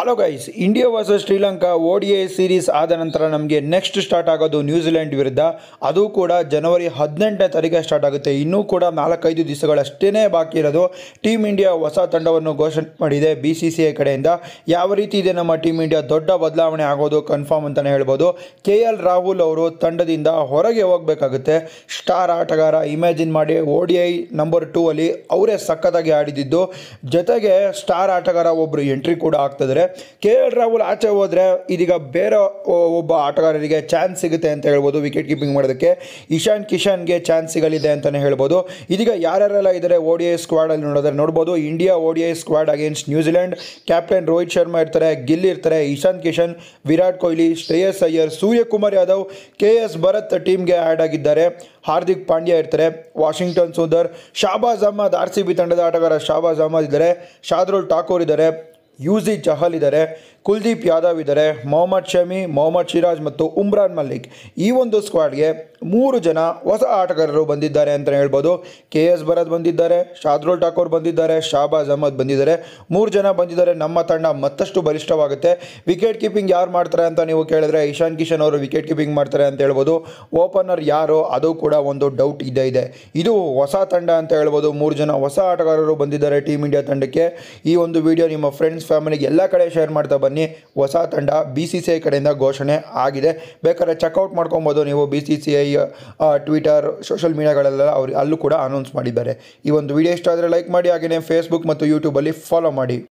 hello guys India versus Sri Lanka O D I series ಆದ ನಂತರ ನಮಗೆ ನೆಕ್ಸ್ಟ್ ಸ್ಟಾರ್ಟ್ ಆಗೋದು ನ್ಯೂಜಿಲೆಂಡ್ ವಿರುದ್ಧ ಅದು ಕೂಡ ಜನವರಿ ಹದಿನೆಂಟನೇ ತಾರೀಕೆ ಸ್ಟಾರ್ಟ್ ಆಗುತ್ತೆ ಇನ್ನೂ ಕೂಡ ನಾಲ್ಕೈದು ದಿವಸಗಳಷ್ಟೇ ಬಾಕಿ ಇರೋದು ಟೀಮ್ ಇಂಡಿಯಾ ಹೊಸ ತಂಡವನ್ನು ಘೋಷಣೆ ಮಾಡಿದೆ ಬಿ ಸಿ ಸಿ ಐ ಕಡೆಯಿಂದ ಯಾವ ರೀತಿ ಇದೆ ನಮ್ಮ ಟೀಮ್ ಇಂಡಿಯಾ ದೊಡ್ಡ ಬದಲಾವಣೆ ಆಗೋದು ಕನ್ಫರ್ಮ್ ಅಂತಲೇ ಹೇಳ್ಬೋದು ಕೆ ಎಲ್ ರಾಹುಲ್ ಅವರು ತಂಡದಿಂದ ಹೊರಗೆ ಹೋಗಬೇಕಾಗುತ್ತೆ ಸ್ಟಾರ್ ಆಟಗಾರ ಇಮ್ಯಾಜಿನ್ ಮಾಡಿ O D I number two ಅಲ್ಲಿ ಅವರೇ ಸಖತ್ತಾಗಿ ಆಡಿದ್ದು ಜೊತೆಗೆ ಸ್ಟಾರ್ ಆಟಗಾರ ಒಬ್ಬರು ಎಂಟ್ರಿ ಕೂಡ ಆಗ್ತಿದ್ದಾರೆ ಕೆ ಎಲ್ ರಾಹುಲ್ ಆಚೆ ಹೋದರೆ ಇದೀಗ ಬೇರೆ ಒ- ಒಬ್ಬ ಆಟಗಾರರಿಗೆ ಚಾನ್ಸ್ ಸಿಗುತ್ತೆ ಅಂತ ಹೇಳ್ಬೋದು ವಿಕೆಟ್ ಕೀಪಿಂಗ್ ಮಾಡೋದಕ್ಕೆ ಇಶಾನ್ ಕಿಶನ್ಗೆ ಚಾನ್ಸ್ ಸಿಗಲಿದೆ ಅಂತಲೇ ಹೇಳ್ಬೋದು ಇದೀಗ ಯಾರ್ಯಾರೆಲ್ಲ ಇದ್ದಾರೆ ಓ ಡಿ ಐ ಸ್ಕ್ವಾಡಲ್ಲಿ ನೋಡಿದ್ರೆ ನೋಡ್ಬೋದು India O D I squad against New Zealand captain Rohit Sharma ಇರ್ತಾರೆ ಗಿಲ್ ಇರ್ತಾರೆ ಇಶಾನ್ ಕಿಶನ್ ವಿರಾಟ್ ಕೊಹ್ಲಿ ಶ್ರೇಯಸ್ ಅಯ್ಯರ್ ಸೂರ್ಯಕುಮಾರ್ ಯಾದವ್ ಕೆ ಎಸ್ ಭರತ್ ಟೀಮ್ಗೆ ಆ್ಯಡ್ ಆಗಿದ್ದಾರೆ ಹಾರ್ದಿಕ್ ಪಾಂಡ್ಯ ಇರ್ತಾರೆ Washington Sundar Shahbaz Ahmed R C B ತಂಡದ ಆಟಗಾರ ಶಾಬಾಜ್ ಅಹ್ಮದ್ ಇದ್ದಾರೆ ಶಾದ್ರುಲ್ ಠಾಕೂರ್ ಇದ್ದಾರೆ ಯೂಸಿ ಚಹಲ್ ಇದ್ದಾರೆ ಕುಲ್ದೀಪ್ ಯಾದವ್ ಇದ್ದಾರೆ ಮೊಹಮ್ಮದ್ ಶಮಿ ಮೊಹಮ್ಮದ್ ಸಿರಾಜ್ ಮತ್ತು ಉಮ್ರಾನ್ ಮಲ್ಲಿಕ್ ಈ ಒಂದು ಸ್ಕ್ವಾಡ್ಗೆ ಮೂರು ಜನ ಹೊಸ ಆಟಗಾರರು ಬಂದಿದ್ದಾರೆ ಅಂತಲೇ ಹೇಳ್ಬೋದು ಕೆ ಎಸ್ ಭರತ್ ಬಂದಿದ್ದಾರೆ ಶಾದ್ರುಲ್ ಠಾಕೂರ್ ಬಂದಿದ್ದಾರೆ ಶಾಬಾಜ್ ಅಹಮದ್ ಬಂದಿದ್ದಾರೆ ಮೂರು ಜನ ಬಂದಿದ್ದಾರೆ ನಮ್ಮ ತಂಡ ಮತ್ತಷ್ಟು ಬಲಿಷ್ಠವಾಗುತ್ತೆ ವಿಕೆಟ್ ಕೀಪಿಂಗ್ ಯಾರು ಮಾಡ್ತಾರೆ ಅಂತ ನೀವು ಕೇಳಿದ್ರೆ ಇಶಾನ್ ಕಿಶನ್ ಅವರು ವಿಕೆಟ್ ಕೀಪಿಂಗ್ ಮಾಡ್ತಾರೆ ಅಂತ ಹೇಳ್ಬೋದು ಓಪನರ್ ಯಾರು ಅದು ಕೂಡ ಒಂದು ಡೌಟ್ ಇದೆ ಇದೆ ಇದು ಹೊಸ ತಂಡ ಅಂತ ಹೇಳ್ಬೋದು ಮೂರು ಜನ ಹೊಸ ಆಟಗಾರರು ಬಂದಿದ್ದಾರೆ ಟೀಮ್ ಇಂಡಿಯಾ ತಂಡಕ್ಕೆ ಈ ಒಂದು ವಿಡಿಯೋ ನಿಮ್ಮ ಫ್ರೆಂಡ್ಸ್ ಫ್ಯಾಮಿಲಿಗೆ ಎಲ್ಲ ಕಡೆ ಶೇರ್ ಮಾಡ್ತಾ ಬನ್ನಿ ಹೊಸ ತಂಡ ಬಿ ಸಿ ಸಿ ಐ ಕಡೆಯಿಂದ ಘೋಷಣೆ ಆಗಿದೆ ಬೇಕಾದ್ರೆ ಚೆಕ್ಔಟ್ ಮಾಡ್ಕೊಬೋದು ನೀವು B C C I Twitter social ಮೀಡಿಯಾಗಳೆಲ್ಲ ಅವ್ರು ಅಲ್ಲೂ ಕೂಡ ಅನೌನ್ಸ್ ಮಾಡಿದ್ದಾರೆ ಈ ಒಂದು ವಿಡಿಯೋ ಇಷ್ಟ ಆದರೆ ಲೈಕ್ ಮಾಡಿ ಹಾಗೆಯೇ ಫೇಸ್ಬುಕ್ ಮತ್ತು ಯೂಟ್ಯೂಬಲ್ಲಿ ಫಾಲೋ ಮಾಡಿ